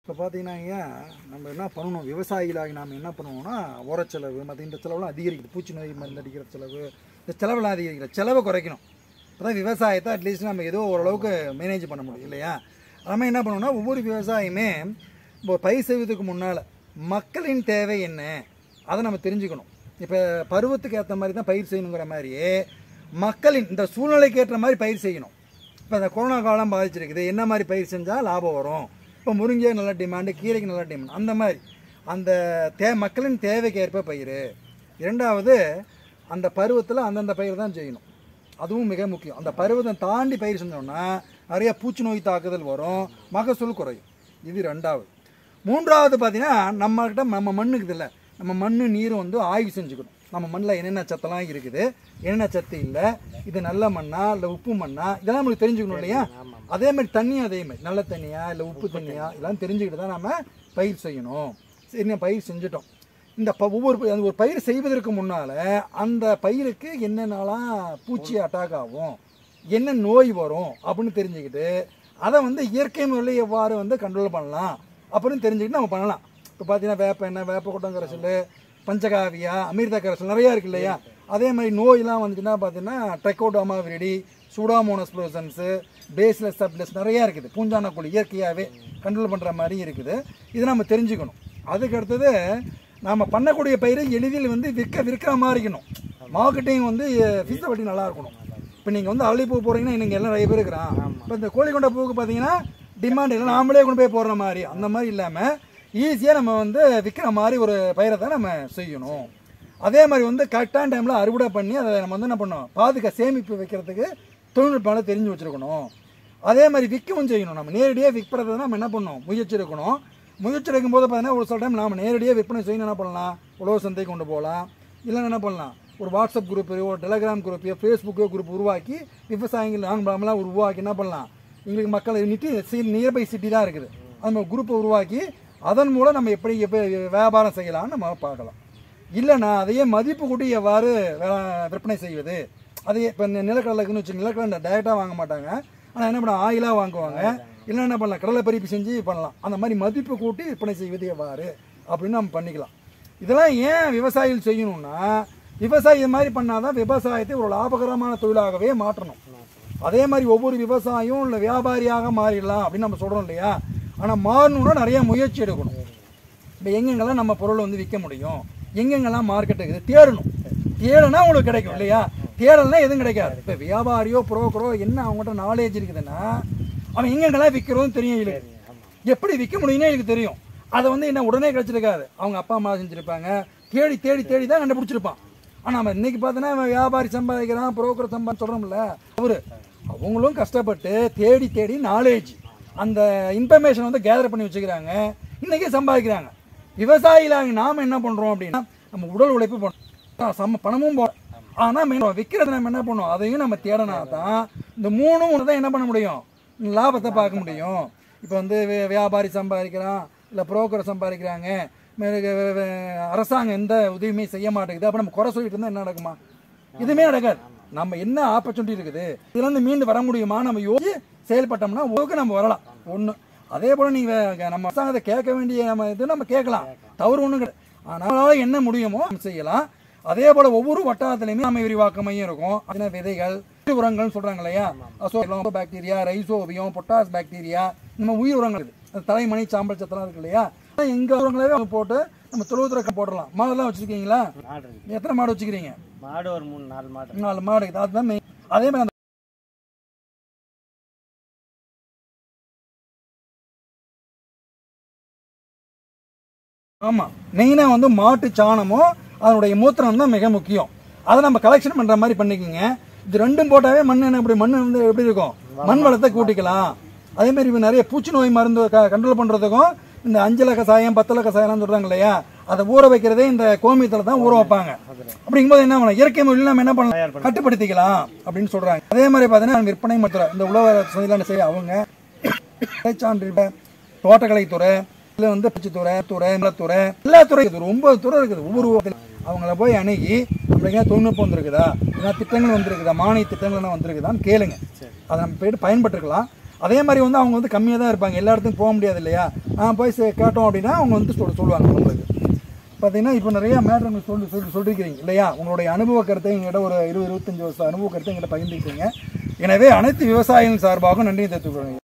இப்போ பார்த்தீங்கன்னா நம்ம என்ன பண்ணணும் விவசாயிகளாகி நாம் என்ன பண்ணுவோம்னா உரச்செலவு மற்ற இந்த செலவுலாம் அதிகரிக்குது பூச்சி நோய் மருந்து அடிக்கிற செலவு இந்த செலவெல்லாம் அதிகரிக்கிற செலவை குறைக்கணும் அப்பதான் விவசாயத்தை அட்லீஸ்ட் நம்ம ஏதோ ஓரளவுக்கு மேனேஜ் பண்ண முடியும் இல்லையா நம்ம என்ன பண்ணணும்னா ஒவ்வொரு விவசாயியுமே இப்போ பயிர் செய்வதற்கு முன்னால் மக்களின் தேவை என்ன அதை நம்ம தெரிஞ்சுக்கணும் இப்போ பருவத்துக்கு ஏற்ற மாதிரி தான் பயிர் செய்யணுங்கிற மாதிரியே மக்களின் இந்த சூழ்நிலைக்கு ஏற்ற மாதிரி பயிர் செய்யணும் இப்போ இந்த கொரோனா காலம் பாதிச்சிருக்குது என்ன மாதிரி பயிர் செஞ்சால் லாபம் வரும் இப்போ முருங்கை நல்ல டிமாண்டு கீரைக்கு நல்ல டிமாண்ட் அந்த மாதிரி அந்த தே மக்களின் தேவைக்கு ஏற்ப பயிர் இரண்டாவது அந்த பருவத்தில் அந்தந்த பயிர் தான் செய்யணும் அதுவும் மிக முக்கியம் அந்த பருவத்தை தாண்டி பயிர் செஞ்சோம்னா நிறைய பூச்சி நோய் தாக்குதல் வரும் மகசூல் குறையும் இது ரெண்டாவது மூன்றாவது பார்த்தீங்கன்னா நம்மக்கிட்ட நம்ம மண்ணுக்கு இல்லை நம்ம மண்ணு நீரும் வந்து ஆய்வு செஞ்சுக்கணும் நம்ம மண்ணில் என்னென்ன சத்தெல்லாம் இருக்குது என்னென்ன சத்து இல்லை இது நல்ல மண்ணா இல்லை உப்பு மண்ணா இதெல்லாம் நம்மளுக்கு தெரிஞ்சுக்கணும் இல்லையா அதே மாதிரி தண்ணியும் அதே மாதிரி நல்ல தண்ணியா இல்லை உப்பு தண்ணியா இதெல்லாம் தெரிஞ்சுக்கிட்டு தான் நம்ம பயிர் செய்யணும் சரி நான் பயிர் செஞ்சுட்டோம் இந்த ப- ஒவ்வொரு ப- அந்த ஒரு பயிர் செய்வதற்கு முன்னால் அந்த பயிருக்கு என்னென்னலாம் பூச்சி அட்டாக் ஆகும் என்ன நோய் வரும் அப்படின்னு தெரிஞ்சுக்கிட்டு அதை வந்து இயற்கை முறையில் எவ்வாறு வந்து கண்ட்ரோல் பண்ணலாம் அப்படின்னு தெரிஞ்சுக்கிட்டு நம்ம பண்ணலாம் இப்போ பார்த்தீங்கன்னா வேப்ப எண்ணெய் வேப்ப கொட்டம் கரைசல் பஞ்சகாவியா அமிர்த கரைசல் நிறையா இருக்கு இல்லையா அதே மாதிரி நோயெல்லாம் வந்துச்சுன்னா பார்த்தீங்கன்னா Trichoderma viride Pseudomonas fluorescens Bacillus subtilis நிறையா இருக்குது பூஞ்சான குழி இயற்கையாகவே கண்ட்ரோல் பண்ணுற மாதிரி இருக்குது இதை நம்ம தெரிஞ்சுக்கணும் அதுக்கு அடுத்தது நாம் பண்ணக்கூடிய பயிரை எளிதில் வந்து விற்க விற்கிற மாதிரி இருக்கணும் மார்க்கெட்டிங் வந்து ஃபீஸபிலிட்டி நல்லா இருக்கணும் இப்போ நீங்கள் வந்து அரளிப்பூ போகிறீங்கன்னா நீங்கள் எல்லாம் நிறைய பேர் இருக்கிறான் இப்போ இந்த கோழிக்கொண்ட பூவுக்கு பார்த்தீங்கன்னா டிமாண்ட் இல்லை நாமளே கொண்டு போய் போடுற மாதிரி அந்த மாதிரி இல்லாமல் ஈஸியாக நம்ம வந்து விற்கிற மாதிரி ஒரு பயிரை தான் நம்ம செய்யணும் அதே மாதிரி வந்து கரெக்டான டைமில் அறுவடை பண்ணி அதை நம்ம வந்து என்ன பண்ணணும் பாதுகா சேமிப்பு வைக்கிறதுக்கு தொழில்நுட்பம் தெரிஞ்சு வச்சுருக்கணும் அதே மாதிரி விற்கவும் செய்யணும் நம்ம நேரடியாக விற்கிறது நம்ம என்ன பண்ணணும் முயற்சி எடுக்கணும் முயற்சி எடுக்கும் போது பார்த்தீங்கன்னா ஒரு சில டைம் நாம் நேரடியாக விற்பனை செய்யணும் என்ன பண்ணலாம் உழவு சந்தை கொண்டு போகலாம் இல்லைன்னா என்ன பண்ணலாம் ஒரு வாட்ஸ்அப் குரூப் ஒரு டெலகிராம் குரூப் ஃபேஸ்புக்கோ குரூப் உருவாக்கி விவசாயிகள் நாங்களாம் உருவாக்கி என்ன பண்ணலாம் எங்களுக்கு மக்கள் நிட்டி நியர்பை சிட்டி தான் இருக்குது அந்த குரூப்பை உருவாக்கி அதன் மூலம் நம்ம எப்படி எப்படி வியாபாரம் செய்யலாம்னு நம்ம பார்க்கலாம் இல்லைன்னா அதையே மதிப்பு கூட்டி எவ்வாறு வே- விற்பனை செய்வது அது இப்போ நிலக்கடலைக்குன்னு வச்சு நிலக்கடலை டைரெக்டாக வாங்க மாட்டாங்க ஆனால் என்ன பண்ண ஆயிலாக வாங்குவாங்க இல்லை என்ன பண்ணலாம் கடலை பறிப்பு செஞ்சு பண்ணலாம் அந்த மாதிரி மதிப்பு கூட்டி விற்பனை செய்வது எவ்வாறு அப்படின்னு நம்ம பண்ணிக்கலாம் இதெல்லாம் ஏன் விவசாயிகள் செய்யணும்னா விவசாயி இது மாதிரி பண்ணாதான் விவசாயத்தை ஒரு லாபகரமான தொழிலாகவே மாற்றணும் அதே மாதிரி ஒவ்வொரு விவசாயியும் இல்லை வியாபாரியாக மாறிடலாம் அப்படின்னு நம்ம சொல்கிறோம் இல்லையா ஆனால் மாறணும்னா நிறைய முயற்சி எடுக்கணும் இப்போ எங்கெங்கெல்லாம் நம்ம பொருளை வந்து விற்க முடியும் எங்கெங்கெல்லாம் மார்க்கெட் இருக்குது தேடணும் தேடுனா உங்களுக்கு கிடைக்கும் இல்லையா தேடலைன்னா எதுவும் கிடைக்காது இப்போ வியாபாரியோ புரோக்கரோ என்ன அவங்ககிட்ட நாலேஜ் இருக்குதுன்னா அவன் எங்கெங்கெல்லாம் விற்கிறோம் தெரியும் இவளுக்கு எப்படி விற்க முடியும்னே எனக்கு தெரியும் அதை வந்து என்ன உடனே கிடைச்சிருக்காது அவங்க அப்பா அம்மா செஞ்சுருப்பாங்க தேடி தேடி தேடி தான் கண்டுபிடிச்சிருப்பான் ஆனால் நம்ம இன்னைக்கு பார்த்தோன்னா அவன் வியாபாரி சம்பாதிக்கிறான் புரோக்கர் சம்பாதி சொல்கிறோம்ல அவரு அவங்களும் கஷ்டப்பட்டு தேடி தேடி நாலேஜ் அந்த இன்ஃபர்மேஷன் வந்து கேதர் பண்ணி வச்சுக்கிறாங்க இன்னைக்கே சம்பாதிக்கிறாங்க விவசாயிகளாக நாம் என்ன பண்ணுறோம் அப்படின்னா நம்ம உடல் உழைப்பு பண்ணுறோம் சம பணமும் போடுறோம் ஆனால் மெயின் விற்கிறது நம்ம என்ன பண்ணுவோம் அதையும் நம்ம தேடினா தான் இந்த மூணும் ஒன்று தான் என்ன பண்ண முடியும் லாபத்தை பார்க்க முடியும் இப்போ வந்து வி- வியாபாரி சம்பாதிக்கிறான் இல்லை புரோக்கர் சம்பாதிக்கிறாங்க மேல வே- வே- அரசாங்கம் எந்த உதவியுமே செய்ய மாட்டேங்குது அப்போ நம்ம குறை சொல்லிட்டு இருந்தால் என்ன நடக்குமா எதுவுமே நடக்காது நம்ம என்ன ஆப்பர்ச்சுனிட்டி இருக்குது இதுல இருந்து மீண்டு வர முடியுமா நம்ம யோசிச்சு செயல்பட்டோம்னா ஓகே நம்ம வரலாம் ஒன்று அதே போல் நீங்கள் நம்ம அரசாங்கத்தை கேட்க வேண்டிய நம்ம இது நம்ம கேட்கலாம் தவறு ஒன்றும் கிடையாது ஆனால் நம்மளால என்ன முடியுமோ நம்ம செய்யலாம் அதே போல் ஒவ்வொரு வட்டாரத்துலையுமே நம்ம விரிவாக்க மையம் இருக்கும் அதில் விதைகள் உயிர் உரங்கள்னு சொல்கிறாங்க இல்லையா azo bacteria Rhizobium potash bacteria இந்த மாதிரி உயிர் உரங்கள் இருக்குது அந்த தலைமணி சாம்பல் சத்தெல்லாம் இருக்கு இல்லையா எங்கள் உரங்களவே அவங்க போட்டு நம்ம தொழுவத்துறக்க போட்டுடலாம் மாடெல்லாம் வச்சுருக்கீங்களா மாடு இருக்கு எத்தனை மாடு வச்சுக்கிறீங்க மாடு ஒரு மூணு நாலு மாடு நாலு மாடு இருக்குது அதுதான் மெயின் அதே மாதிரி அந்த ஆமாம் மெயினாக வந்து மாட்டு சாணமும் அதனுடைய மூத்திரம் தான் மிக முக்கியம் அதை நம்ம கலெக்ஷன் பண்ணுற மாதிரி பண்ணிக்கோங்க இது ரெண்டும் போட்டாவே மண் என்ன எப்படி மண் வந்து எப்படி இருக்கும் மண் வளத்தை கூட்டிக்கலாம் அதே மாதிரி இப்போ நிறைய பூச்சி நோய் மருந்து கண்ட்ரோல் பண்ணுறதுக்கும் இந்த அஞ்சல கசாயம் பத்தல கசாயம்லாம் சொல்கிறாங்க இல்லையா அதை ஊற வைக்கிறதே இந்த கோமியத்தில் தான் ஊற வைப்பாங்க அப்படிங்கும்போது என்ன பண்ணலாம் இயற்கை முறையில் நம்ம என்ன பண்ணலாம் கட்டுப்படுத்திக்கலாம் அப்படின்னு சொல்கிறாங்க அதே மாதிரி பார்த்தீங்கன்னா விற்பனை மற்றும் இந்த உழவர் சந்தையில் செய்ய அவங்க சான்று தோட்டக்கலைத்துறை இல்லை வந்து பச்சுத்துறை துறை நிலத்துறை எல்லா துறை இருக்குது ஒரு ஒன்பது துறை இருக்குது ஒவ்வொரு ஊர்ல. அவங்கள போய் அணுகி அப்படிங்க தொழில்நுட்பம் வந்திருக்குதா ஏன்னா திட்டங்கள் வந்திருக்குதா மானிய திட்டங்கள் என்ன வந்திருக்குதான்னு கேளுங்க அதை நம்ம போயிட்டு பயன்பட்டுருக்கலாம் அதே மாதிரி வந்து அவங்க வந்து கம்மியாக தான் இருப்பாங்க எல்லா இடத்துக்கும் போக முடியாது இல்லையா ஆ போய் சே- கேட்டோம் அப்படின்னா அவங்க வந்து சொல் சொல்லுவாங்க நம்மளுக்கு பார்த்தீங்கன்னா இப்போ நிறைய மேட்ரு உங்களுக்கு சொல்லி சொல்லி சொல்லியிருக்கிறீங்க இல்லையா உங்களுடைய அனுபவ கருத்தை எங்கிட்ட ஒரு இருபது இருபத்தஞ்சு வருஷம் அனுபவ கருத்தை எங்கிட்ட பகிர்ந்துக்கிட்டீங்க எனவே அனைத்து விவசாயிகள் சார்பாகவும் நன்றி தெரிவித்துக் கொள்கிறேன்